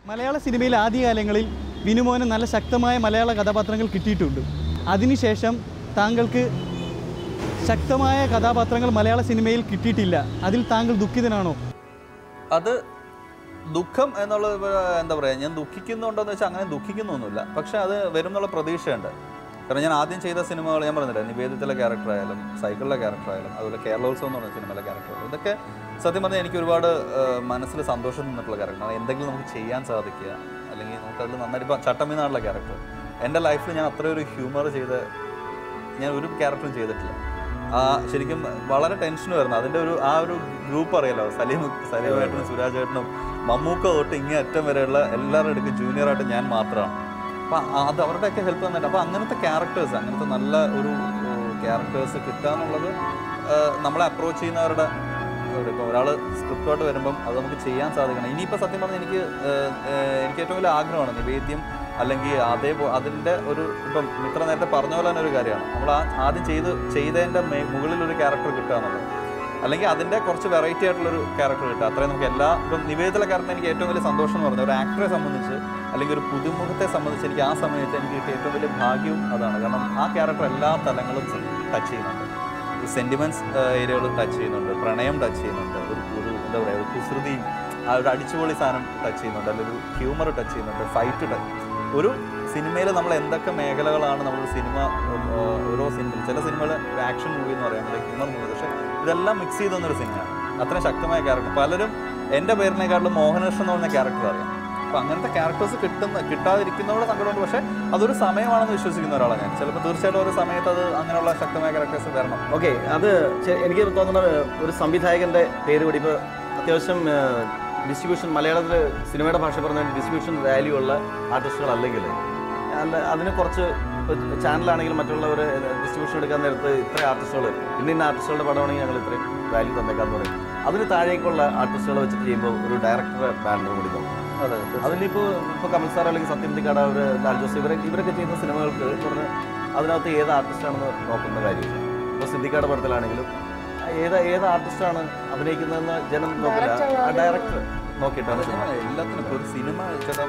മലയാള സിനിമയിൽ ആദ്യകാലങ്ങളിൽ വിനുമോന് നല്ല ശക്തമായ മലയാള കഥാപാത്രങ്ങൾ കിട്ടിയിട്ടുണ്ട് അതിനുശേഷം താങ്കൾക്ക് ശക്തമായ കഥാപാത്രങ്ങൾ മലയാള സിനിമയിൽ കിട്ടിയിട്ടില്ല അതിൽ താങ്കൾ ദുഃഖിതനാണോ അത് ദുഃഖം എന്നുള്ളത് ഇപ്പൊ എന്താ പറയുക ഞാൻ ദുഃഖിക്കുന്നുണ്ടോന്ന് വെച്ചാൽ അങ്ങനെ ദുഃഖിക്കുന്നൊന്നുമില്ല പക്ഷെ അത് വരും എന്നുള്ള പ്രതീക്ഷയുണ്ട് കാരണം ഞാൻ ആദ്യം ചെയ്ത സിനിമകൾ ഞാൻ പറഞ്ഞില്ല നിവേദിത്തിലെ ക്യാരക്ടർ ആയാലും സൈക്കിളിലെ ക്യാരക്ടർ ആയാലും അതുപോലെ കേരളോത്സവം എന്ന് പറഞ്ഞ സിനിമയിലെ ക്യാരക്ടർ ആയാലും ഇതൊക്കെ സത്യം പറഞ്ഞാൽ എനിക്ക് ഒരുപാട് ഏഹ്, മനസ്സിൽ സന്തോഷം നിന്നിട്ടുള്ള ക്യാരക്ടറാണ് എന്തെങ്കിലും നമുക്ക് ചെയ്യാൻ സാധിക്കുക അല്ലെങ്കിൽ നമുക്ക് അതിൽ നന്നായിട്ട് ഇപ്പം ചട്ടമീനാണുള്ള ക്യാരക്ടർ എൻ്റെ ലൈഫിൽ ഞാൻ അത്ര ഒരു ഹ്യൂമർ ചെയ്ത് ഞാൻ ഒരു ക്യാരക്ടറും ചെയ്തിട്ടില്ല ആ ശരിക്കും വളരെ ടെൻഷൻ വരുന്നു അതിൻ്റെ ഒരു ആ ഒരു ഗ്രൂപ്പ് അറിയാലോ സലീം സലീമേട്ടനും സുരാജേട്ടനും മമ്മൂക്ക തൊട്ട് ഇങ്ങേ അറ്റം വരെയുള്ള എല്ലാവരുടെ അടുക്കും ജൂനിയറായിട്ട് ഞാൻ മാത്രമാണ് അപ്പം അത് അവരുടെയൊക്കെ ഹെൽപ്പ് തന്നിട്ട് അപ്പോൾ അങ്ങനത്തെ ക്യാരക്ടേഴ്സ് അങ്ങനത്തെ നല്ല ഒരു ക്യാരക്ടേഴ്സ് കിട്ടുക എന്നുള്ളത് ഏഹ്, നമ്മളെ അപ്രോച്ച് ചെയ്യുന്നവരുടെ ഇപ്പോൾ ഒരാൾ സ്ക്രിപ്റ്റോട്ട് വരുമ്പം അത് നമുക്ക് ചെയ്യാൻ സാധിക്കണം ഇനിയിപ്പോൾ സത്യം പറഞ്ഞാൽ എനിക്ക് ഏഹ്, ഏഹ്, എനിക്ക് ഏറ്റവും വലിയ ആഗ്രഹമാണ് നിവേദ്യം അല്ലെങ്കിൽ അതേ അതിൻ്റെ ഒരു ഇപ്പം മിത്ര നേരത്തെ പറഞ്ഞ പോലെ തന്നെ ഒരു കാര്യമാണ് നമ്മൾ ആ ആദ്യം ചെയ്ത് ചെയ്തതിൻ്റെ മേ മുകളിൽ ഒരു ക്യാരക്ടർ കിട്ടുക എന്നുള്ളത് അല്ലെങ്കിൽ അതിൻ്റെ കുറച്ച് വെറൈറ്റി ആയിട്ടുള്ളൊരു ക്യാരക്ടർ കിട്ടുക അത്രയും നമുക്ക് എല്ലാ ഇപ്പം നിവേദിതല ക്യാരക്ടർ എനിക്ക് ഏറ്റവും വലിയ സന്തോഷം എന്ന് പറഞ്ഞാൽ ഒരു ആക്ടറെ സംബന്ധിച്ച് അല്ലെങ്കിൽ ഒരു പുതുമുഖത്തെ സംബന്ധിച്ച് എനിക്ക് ആ സമയത്ത് എനിക്ക് കിട്ടിയ ഏറ്റവും വലിയ ഭാഗ്യവും അതാണ് കാരണം ആ ക്യാരക്ടർ എല്ലാ തലങ്ങളും ടച്ച് ചെയ്യുന്നുണ്ട് സെൻറ്റിമെൻറ്റ്സ് ഏരിയകൾ ടച്ച് ചെയ്യുന്നുണ്ട് പ്രണയം ടച്ച് ചെയ്യുന്നുണ്ട് ഒരു ഒരു എന്താ പറയുക ഒരു കുസൃതിയും ആ ഒരു അടിച്ചുപൊളി സാധനം ടച്ച് ചെയ്യുന്നുണ്ട് അല്ലെങ്കിൽ ഒരു ഹ്യൂമർ ടച്ച് ചെയ്യുന്നുണ്ട് ഫൈറ്റ് ടച്ച് ഒരു സിനിമയിൽ നമ്മൾ എന്തൊക്കെ മേഖലകളാണ് നമ്മളൊരു സിനിമ ഏഹ്, ഓരോ സിനിമ ചില സിനിമകൾ ഒരു ആക്ഷൻ മൂവി എന്ന് പറയാം അല്ലെങ്കിൽ ഹ്യൂമർ മൂവി പക്ഷേ ഇതെല്ലാം മിക്സ് ചെയ്ത് തന്നൊരു സിനിമയാണ് അത്രയും ശക്തമായ ക്യാരക്ടർ പലരും എൻ്റെ പേരിനെക്കാട്ടിലും മോഹനകൃഷ്ണൻ എന്ന് പറഞ്ഞ ക്യാരക്ടർ അറിയാം അപ്പോൾ അങ്ങനത്തെ ക്യാരക്ടേഴ്സ് കിട്ടുന്ന കിട്ടാതിരിക്കുന്നതോടെ സങ്കടമുണ്ട് പക്ഷേ അതൊരു സമയമാണെന്ന് വിശ്വസിക്കുന്ന ഒരാളാണ് ഞാൻ ചിലപ്പോൾ തീർച്ചയായിട്ടും ഒരു സമയത്ത് അത് അങ്ങനെയുള്ള ശക്തമായ ക്യാരക്ടേഴ്സ് വരണം ഓക്കെ അത് ചെ- എനിക്ക് തോന്നുന്നത് ഒരു സംവിധായകൻ്റെ പേര് കൂടി ഇപ്പോൾ അത്യാവശ്യം ഡിസ്ട്രിബ്യൂഷൻ മലയാളത്തിൽ സിനിമയുടെ ഭാഷ പറഞ്ഞ ഡിസ്ട്രിബ്യൂഷൻ വാല്യൂ ഉള്ള ആർട്ടിസ്റ്റുകളല്ലെങ്കിൽ അല്ല അതിന് കുറച്ച് ചാനലാണെങ്കിലും മറ്റുള്ളവർ ഡിസ്ട്രിബ്യൂഷൻ എടുക്കാൻ നേരത്ത് ഇത്ര ആർട്ടിസ്റ്റുകൾ ഇന്ന ഇന്ന ആർട്ടിസ്റ്റുകളുടെ പടമാണെങ്കിൽ ഞങ്ങൾ ഇത്രയും വാല്യൂ തന്നേക്കാന്ന് പറയും അതിന് താഴേക്കുള്ള ആർട്ടിസ്റ്റുകളെ വെച്ചിട്ട് ചെയ്യുമ്പോൾ ഒരു ഡയറക്ടറെ ബാനർ കൂടി നോക്കും അതെ അതിലിപ്പോൾ ഇപ്പോൾ കമൽ സാർ അല്ലെങ്കിൽ സത്യം തിക്കാട അവർ ലാൽ ജോസ് ഇവരെ ഇവരൊക്കെ ചെയ്യുന്ന സിനിമകൾക്ക് പറഞ്ഞ് അതിനകത്ത് ഏത് ആർട്ടിസ്റ്റാണെന്ന് നോക്കുന്ന കാര്യമില്ല ഇപ്പോൾ സിദ്ദിഖാട പടത്തിലാണെങ്കിലും ആ ഏത് ഏത് ആർട്ടിസ്റ്റാണ് അഭിനയിക്കുന്നതെന്ന് ജനം നോക്കില്ല ആ ഡയറക്ടർ നോക്കിയിട്ടാണ് സിനിമ അതെ, എല്ലാത്തിനും ഇപ്പോൾ ഒരു സിനിമ ചേട്ടാ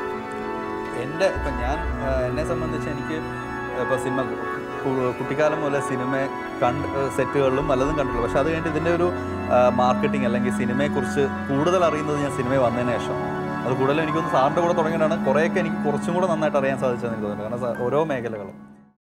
എൻ്റെ ഇപ്പം ഞാൻ ആ, എന്നെ സംബന്ധിച്ച് എനിക്ക് ഇപ്പോൾ സിനിമ കു- കുട്ടിക്കാലം മുതലേ സിനിമ കണ്ട് സെറ്റുകളിലും പലതും കണ്ടിട്ടുള്ളൂ പക്ഷേ അത് കഴിഞ്ഞിട്ട് ഇതിൻ്റെ ഒരു മാർക്കറ്റിംഗ് അല്ലെങ്കിൽ സിനിമയെക്കുറിച്ച് കൂടുതൽ അറിയുന്നത് ഞാൻ സിനിമയിൽ വന്നതിന് ശേഷം അത് കൂടുതലും എനിക്കൊന്ന് സാറിൻ്റെ കൂടെ തുടങ്ങിയിട്ടാണ് കുറേയൊക്കെ എനിക്ക് കുറച്ചും കൂടെ നന്നായിട്ട് അറിയാൻ സാധിച്ചതെന്ന് എനിക്ക് തോന്നുന്നു കാരണം സാ- ഓരോ മേഖലകളും